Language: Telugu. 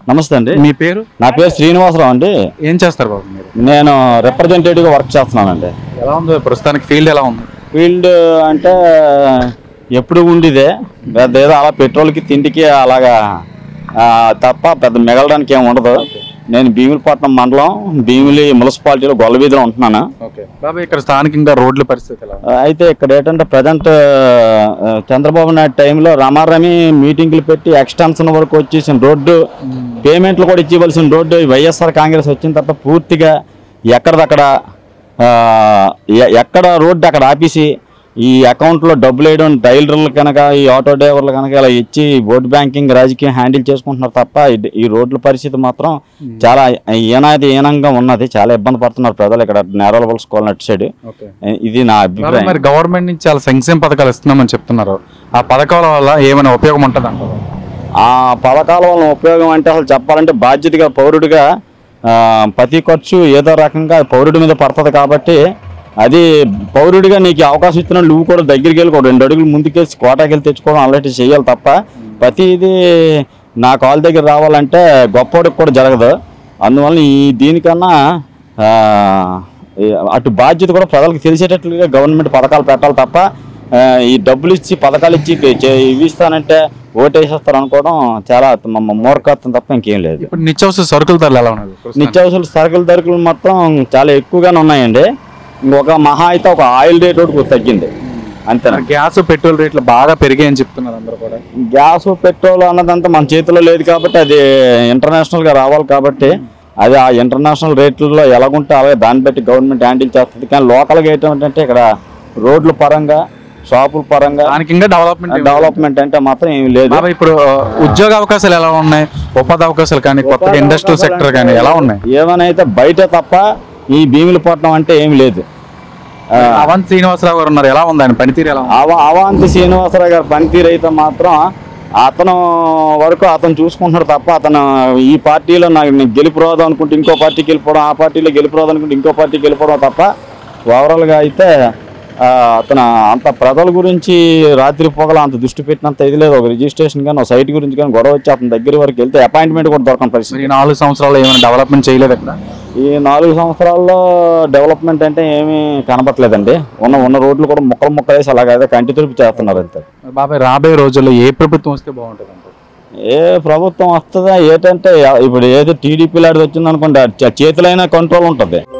నమస్తే అండి మీ పేరు నా పేరు శ్రీనివాసరావు అండి ఏం చేస్తారు బాబు మీరు నేను రిప్రజెంటేటివ్గా వర్క్ చేస్తున్నానండి ఎలా ఉంది ప్రస్తుతానికి ఫీల్డ్ ఎలా ఉంది ఫీల్డ్ అంటే ఎప్పుడు ఉండిదే పెద్ద ఏదో అలా పెట్రోల్కి తిండికి అలాగా ఆ, తప్ప పెద్ద మిగలడానికి ఏమి ఉండదు నేను భీములపట్నం మండలం భీమిలి మున్సిపాలిటీలో గొల్లవీధిలో ఉంటున్నాను ఓకే బాబు ఇక్కడ స్థానికంగా రోడ్ల పరిస్థితి ఎలా ఉంది? ఆ, అయితే ఇక్కడ ఏంటంటే ప్రజెంట్ చంద్రబాబు నాయుడు టైంలో రమారమి మీటింగ్లు పెట్టి ఎక్స్టెన్షన్ వరకు వచ్చేసిన రోడ్డు పేమెంట్లు కూడా ఇచ్చివలసిన రోడ్డు ఈ వైఎస్ఆర్ కాంగ్రెస్ వచ్చిన తర్వాత పూర్తిగా ఎక్కడిదక్కడ ఆ, ఎ- ఎక్కడ రోడ్డు అక్కడ ఆపేసి ఈ అకౌంట్లో డబ్బులు వేయడం డైలర్లు కనుక ఈ ఆటో డ్రైవర్లు కనుక ఇలా ఇచ్చి ఓట్ బ్యాంకింగ్ రాజకీయం హ్యాండిల్ చేసుకుంటున్నారు తప్ప ఈ- ఈ రోడ్ల పరిస్థితి మాత్రం చాలా ఈనాది ఈనంగా ఉన్నది చాలా ఇబ్బంది పడుతున్నారు ప్రజలు ఇక్కడ నేరాల వలసుకోవాలి అటు సైడ్ ఓకే ఇది నా బాబు అభిప్రాయం మరి గవర్నమెంట్ నుంచి చాలా సంక్షేమ పథకాలు ఇస్తున్నామని చెప్తున్నారు ఆ పథకాల వల్ల ఏమైనా ఉపయోగం ఉంటుంది అంటారు ఆ పథకాల వలన ఉపయోగం అంటే అసలు చెప్పాలంటే బాధ్యతగా పౌరుడిగా ఆ, ప్రతి ఖర్చు ఏదో రకంగా పౌరుడి మీద పడుతుంది కాబట్టి అది పౌరుడిగా నీకు ఈ అవకాశం ఇచ్చిన నువ్వు కూడా దగ్గరికి వెళ్ళి ఒక రెండు అడుగులు ముందుకేసి కోటాకి వెళ్ళి తెచ్చుకోవడం అలాంటివి చేయాలి తప్ప ప్రతిదీ నా కాల్ దగ్గర రావాలంటే గొప్పోడికి కూడా జరగదు అందువల్ల ఈ దీనికన్నా ఆ, ఈ అటు బాధ్యత కూడా ప్రజలకు తెలిసేటట్లుగా గవర్నమెంట్ పథకాలు పెట్టాలి తప్ప ఆ, ఈ డబ్బులు ఇచ్చి పథకాలు ఇచ్చి చే- ఇవి ఇస్తానంటే ఓటేసేస్తారు అనుకోవడం చాలా మ- మ- మూర్ఖత్వం తప్ప ఇంకేం లేదు ఇప్పుడు నిత్యావసర సరుకుల ధరలు ఎలా ఉన్నది ప్రస్తుతానికి? నిత్యావసర సరుకుల ధరలు మొత్తం చాలా ఎక్కువగానే ఉన్నాయండి ఇంకొక మహా అయితే ఒక ఆయిల్ రేట్ ఒకటి తగ్గింది అంతేనా మరి గ్యాస్ పెట్రోల్ రేట్లు బాగా పెరిగాయని చెప్తున్నారు అందరూ కూడా గ్యాస్ పెట్రోల్ అన్నదంతా మన చేతిలో లేదు కాబట్టి అది ఇంటర్నేషనల్గా రావాలి కాబట్టి అది ఆ ఇంటర్నేషనల్ రేట్లలో ఎలాగుంటే అలాగే దాన్ని బట్టి గవర్నమెంట్ హ్యాండిల్ చేస్తుంది కానీ లోకల్గా ఏంటంటే ఇక్కడ రోడ్ల పరంగా షాపుల పరంగా స్థానికంగా డెవలప్మెంట్ డెవలప్మెంట్ అంటే మాత్రం ఏమి లేదు బాబా ఇప్పుడు ఆ, ఉద్యోగ అవకాశాలు ఎలా ఉన్నాయి ఉపాధి అవకాశాలు కానీ కొత్తగా ఇండస్ట్రియల్ సెక్టర్ కానీ ఎలా ఉన్నాయి ఏమనైతే బయట తప్ప ఈ భీములపట్నం అంటే ఏమి లేదు ఆ, అవంత్ శ్రీనివాసరావు గారు ఉన్నారు ఎలా ఉంది ఆయన పనితీరు ఎలా ఉంది అవ అవాంతి శ్రీనివాసరావు గారి పనితీరు అయితే మాత్రం అతను వరకు అతను చూసుకుంటున్నాడు తప్ప అతను ఈ పార్టీలో నాకు నేను గెలుపు రాదు అనుకుంటే ఇంకో పార్టీకి వెళ్ళిపోవడం ఆ పార్టీలో గెలుపు రాదు అనుకుంటే ఇంకో పార్టీకి వెళ్ళిపోవడం తప్ప ఓవరాల్గా అయితే ఆ, అతను అంత ప్రజల గురించి రాత్రి పొగల అంత దృష్టి పెట్టినంత ఇది లేదు ఒక రిజిస్ట్రేషన్ కానీ ఒక సైట్ గురించి కానీ గొడవ వచ్చి అతని దగ్గర వరకు వెళ్తే అపాయింట్మెంట్ కూడా దొరకని పరిస్థితి మరి ఈ నాలుగు సంవత్సరాలు ఏమైనా డెవలప్మెంట్ చేయలేదు అక్కడ ఈ నాలుగు సంవత్సరాల్లో డెవలప్మెంట్ అంటే ఏమీ కనపట్లేదండి ఉన్న ఉన్న రోడ్లు కూడా ముక్కలు ముక్కలు వేసి అలాగైతే కంటి తుడిపి చేస్తున్నారు అంతే మరి బాబాయ్ రాబోయే రోజుల్లో ఏ ప్రభుత్వం వస్తే బాగుంటుంది అంటారు ఏ ప్రభుత్వం వస్తుందా ఏంటంటే ఇప్పుడు ఏదో టీడీపీ లాంటిది వచ్చింది అనుకోండి చేతులైన కంట్రోల్ ఉంటుంది